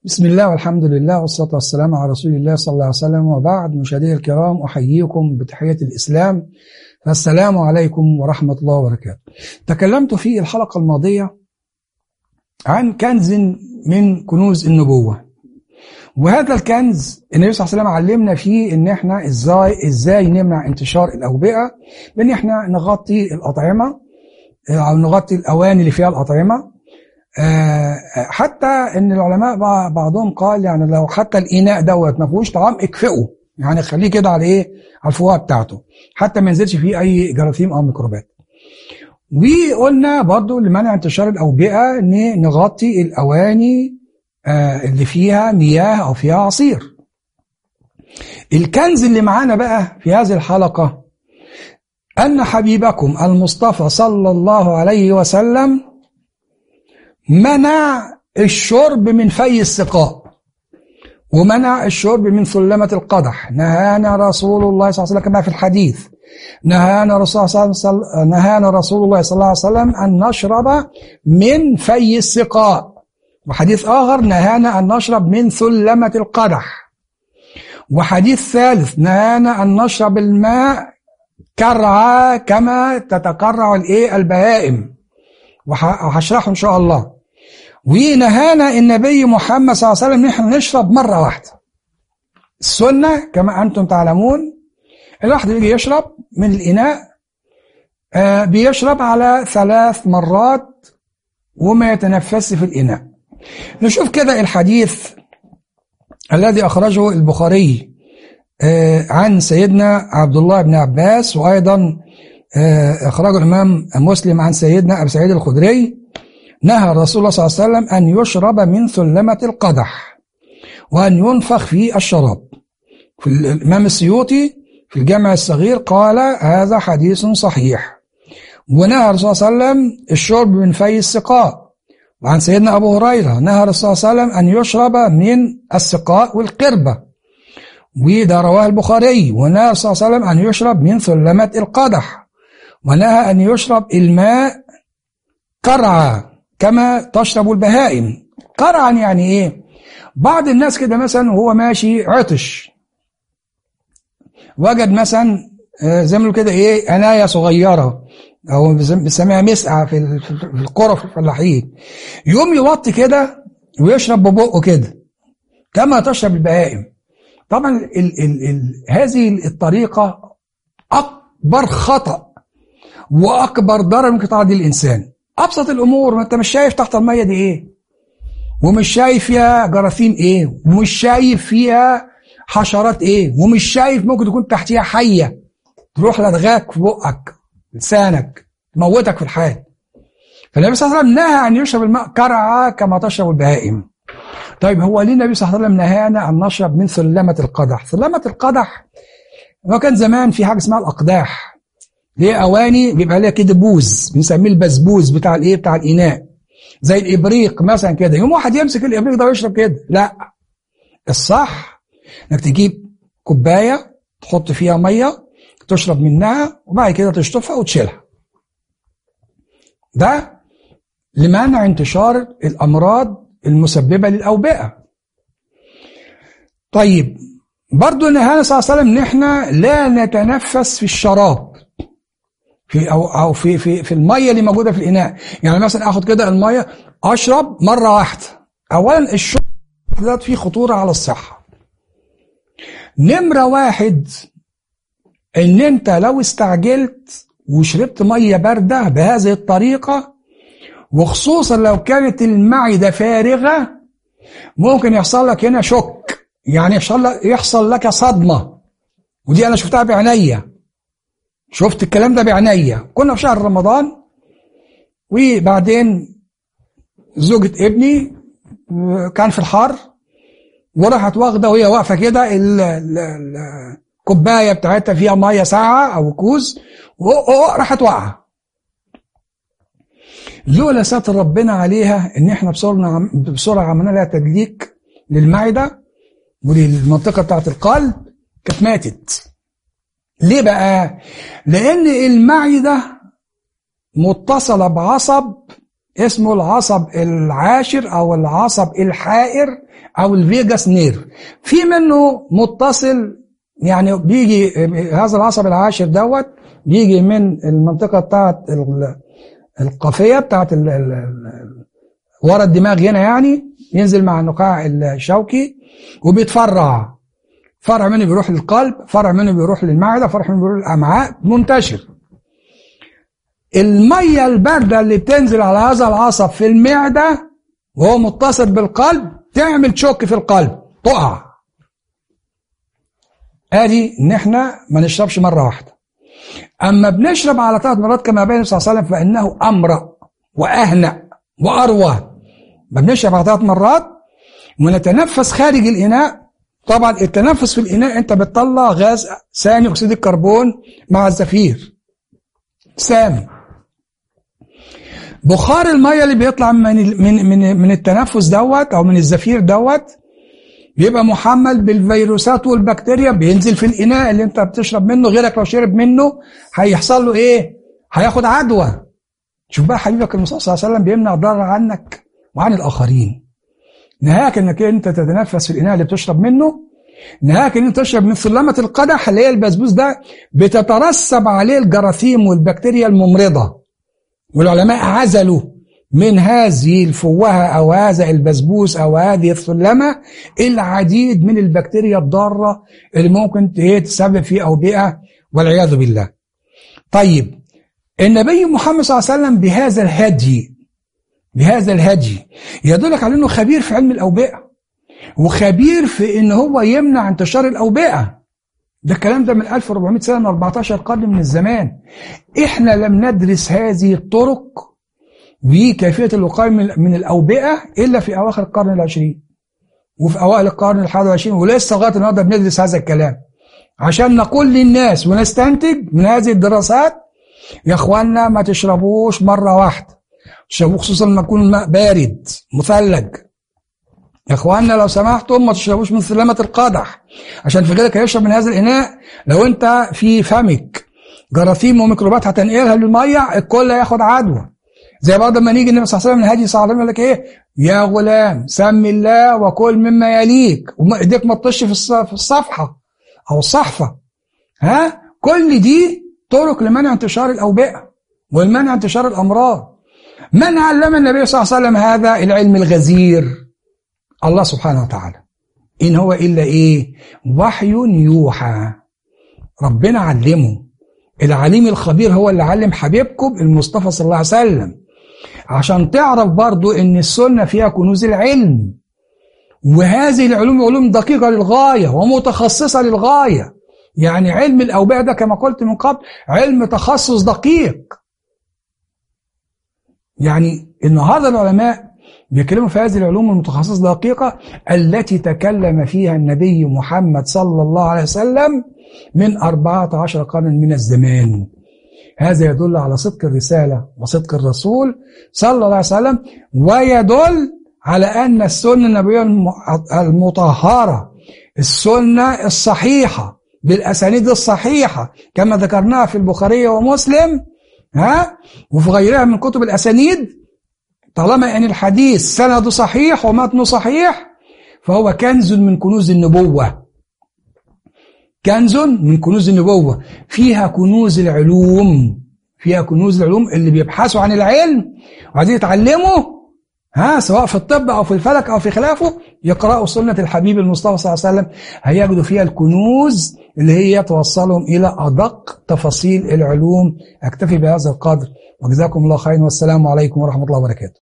بسم الله والحمد لله والصلاة والسلام على رسول الله صلى الله عليه وسلم وبعد مشاهدي الكرام أحييكم بتحية الإسلام السلام عليكم ورحمة الله وبركاته تكلمت في الحلقة الماضية عن كنز من كنوز النبوة وهذا الكنز النبي صلى الله عليه وسلم علمنا فيه ان احنا ازاي ازاي نمنع انتشار الاوبئة بان احنا نغطي الاطعمة او نغطي الاواني اللي فيها الاطعمة حتى ان العلماء بعضهم قال يعني لو حتى الاناء دوت ما فيهوش طعام اكفئه يعني خليه كده على ايه على الفوهه بتاعته حتى ما ينزلش فيه اي جراثيم او ميكروبات وقلنا برضو لمنع انتشار الاوبئه ان نغطي الاواني اللي فيها مياه او فيها عصير الكنز اللي معانا بقى في هذه الحلقه ان حبيبكم المصطفى صلى الله عليه وسلم منع الشرب من في السقاء ومنع الشرب من ثلمة القدح نهانا رسول الله صلى الله عليه وسلم كما في الحديث نهانا رسول الله صل... نهانا رسول الله صلى الله عليه وسلم أن نشرب من في السقاء وحديث آخر نهانا أن نشرب من ثلمة القدح وحديث ثالث نهانا أن نشرب الماء كرعا كما تتكرع الايه البهائم وهشرحه ان شاء الله ونهانا النبي محمد صلى الله عليه وسلم نحن نشرب مرة واحدة السنة كما أنتم تعلمون الواحد يجي يشرب من الإناء آه بيشرب على ثلاث مرات وما يتنفس في الإناء نشوف كده الحديث الذي أخرجه البخاري آه عن سيدنا عبد الله بن عباس وأيضا آه أخرجه الإمام مسلم عن سيدنا أبي سعيد الخدري نهى الرسول الله صلى الله عليه وسلم أن يشرب من ثلمة القدح وأن ينفخ في الشراب في الإمام السيوطي في الجامع الصغير قال هذا حديث صحيح ونهى الرسول صلى الله عليه وسلم الشرب من في السقاء وعن سيدنا أبو هريرة نهى الرسول صلى الله عليه وسلم أن يشرب من السقاء والقربة وده رواه البخاري ونهى الرسول صلى الله عليه وسلم أن يشرب من ثلمة القدح ونهى أن يشرب الماء قرعا كما تشرب البهائم قرعا يعني ايه بعض الناس كده مثلا وهو ماشي عطش وجد مثلا زي ما كده ايه عناية صغيرة او بنسميها مسقعة في في القرى في الفلاحين يقوم يوطي كده ويشرب ببقه كده كما تشرب البهائم طبعا ال ال ال هذه الطريقة أكبر خطأ وأكبر ضرر ممكن تعرض للإنسان ابسط الامور ما انت مش شايف تحت الميه دي ايه ومش شايف فيها جراثيم ايه ومش شايف فيها حشرات ايه ومش شايف ممكن تكون تحتيها حيه تروح لدغاك في بقك لسانك تموتك في الحال فالنبي صلى الله عليه وسلم نهى ان يشرب الماء كرعا كما تشرب البهائم طيب هو ليه النبي صلى الله عليه وسلم نهانا ان نشرب من ثلمه القدح ثلمه القدح هو كان زمان في حاجه اسمها الاقداح ليه اواني بيبقى ليها كده بوز بنسميه البسبوز بتاع الايه بتاع الاناء زي الابريق مثلا كده يوم واحد يمسك الابريق ده ويشرب كده لا الصح انك تجيب كوبايه تحط فيها ميه تشرب منها وبعد كده تشطفها وتشيلها ده لمنع انتشار الامراض المسببه للاوبئه طيب برضو نهانا صلى الله عليه وسلم ان احنا لا نتنفس في الشراب في او او في في في الميه اللي موجوده في الاناء يعني مثلا اخد كده الميه اشرب مره واحده اولا الشرب ده فيه خطوره على الصحه نمره واحد ان انت لو استعجلت وشربت ميه بارده بهذه الطريقه وخصوصا لو كانت المعده فارغه ممكن يحصل لك هنا شك يعني يحصل لك يحصل لك صدمه ودي انا شفتها بعينيا شفت الكلام ده بعينيا كنا في شهر رمضان وبعدين زوجة ابني كان في الحر وراحت واخده وهي واقفه كده الكوبايه بتاعتها فيها ميه ساعه او كوز وراحت واقعه لولا ستر ربنا عليها ان احنا بسرعه بسرعه عملنا لها تدليك للمعده وللمنطقه بتاعت القلب كانت ماتت ليه بقى؟ لأن المعدة متصلة بعصب اسمه العصب العاشر او العصب الحائر او الفيجاس نير في منه متصل يعني بيجي هذا العصب العاشر دوت بيجي من المنطقة بتاعت القافية بتاعت ورا الدماغ هنا يعني ينزل مع النقاع الشوكي وبيتفرع فرع منه بيروح للقلب فرع منه بيروح للمعدة فرع منه بيروح للأمعاء منتشر المية الباردة اللي بتنزل على هذا العصب في المعدة وهو متصل بالقلب تعمل شوك في القلب تقع ادي ان احنا ما نشربش مرة واحدة اما بنشرب على ثلاث مرات كما بين صلى الله عليه وسلم فانه امرأ واهنأ واروى ما بنشرب على ثلاث مرات ونتنفس خارج الاناء طبعا التنفس في الاناء انت بتطلع غاز ثاني اكسيد الكربون مع الزفير سامي بخار الميه اللي بيطلع من من من من التنفس دوت او من الزفير دوت بيبقى محمل بالفيروسات والبكتيريا بينزل في الاناء اللي انت بتشرب منه غيرك لو شرب منه هيحصل له ايه؟ هياخد عدوى شوف بقى حبيبك المصطفى صلى الله عليه وسلم بيمنع ضرر عنك وعن الاخرين نهاك انك انت تتنفس في الاناء اللي بتشرب منه نهاك ان انت تشرب من سلمة القدح اللي هي البسبوس ده بتترسب عليه الجراثيم والبكتيريا الممرضة والعلماء عزلوا من هذه الفوهة أو هذا البسبوس أو هذه السلمة العديد من البكتيريا الضارة اللي ممكن تسبب في أوبئة والعياذ بالله طيب النبي محمد صلى الله عليه وسلم بهذا الهدي بهذا الهدي يدلك على أنه خبير في علم الأوبئة وخبير في أن هو يمنع انتشار الأوبئة ده الكلام ده من 1400 سنة من 14 قرن من الزمان احنا لم ندرس هذه الطرق بكيفية الوقاية من الأوبئة إلا في أواخر القرن العشرين وفي أوائل القرن الحادي والعشرين ولسه لغاية النهارده بندرس هذا الكلام عشان نقول للناس ونستنتج من هذه الدراسات يا اخوانا ما تشربوش مرة واحدة تشربوه خصوصا لما يكون الماء بارد مثلج يا اخوانا لو سمحتم ما تشربوش من سلامة القدح عشان في غيرك هيشرب من هذا الإناء لو انت في فمك جراثيم وميكروبات هتنقلها للمية الكل هياخد عدوى زي برضه لما نيجي النبي صلى الله عليه وسلم الهادي صلى الله عليه وسلم يقول لك ايه يا غلام سم الله وكل مما يليك وايديك ما تطش في الصفحه او الصحفه ها كل دي طرق لمنع انتشار الاوبئه والمنع انتشار الامراض من علم النبي صلى الله عليه وسلم هذا العلم الغزير الله سبحانه وتعالى إن هو إلا إيه وحي يوحى ربنا علمه العليم الخبير هو اللي علم حبيبكم المصطفى صلى الله عليه وسلم عشان تعرف برضو ان السنة فيها كنوز العلم وهذه العلوم علوم دقيقة للغاية ومتخصصة للغاية يعني علم الأوبئة ده كما قلت من قبل علم تخصص دقيق يعني النهارده العلماء بيتكلموا في هذه العلوم المتخصصة دقيقة التي تكلم فيها النبي محمد صلى الله عليه وسلم من 14 قرن من الزمان هذا يدل على صدق الرسالة وصدق الرسول صلى الله عليه وسلم ويدل على أن السنة النبوية المطهرة السنة الصحيحة بالأسانيد الصحيحة كما ذكرناها في البخاري ومسلم ها وفي غيرها من كتب الأسانيد طالما أن الحديث سنده صحيح ومتنه صحيح فهو كنز من كنوز النبوة كنز من كنوز النبوة فيها كنوز العلوم فيها كنوز العلوم اللي بيبحثوا عن العلم وعايزين يتعلموا ها سواء في الطب أو في الفلك أو في خلافه يقرأوا سنة الحبيب المصطفى صلى الله عليه وسلم هيجدوا فيها الكنوز اللي هي توصلهم إلى أدق تفاصيل العلوم أكتفي بهذا القدر وجزاكم الله خيرا والسلام عليكم ورحمة الله وبركاته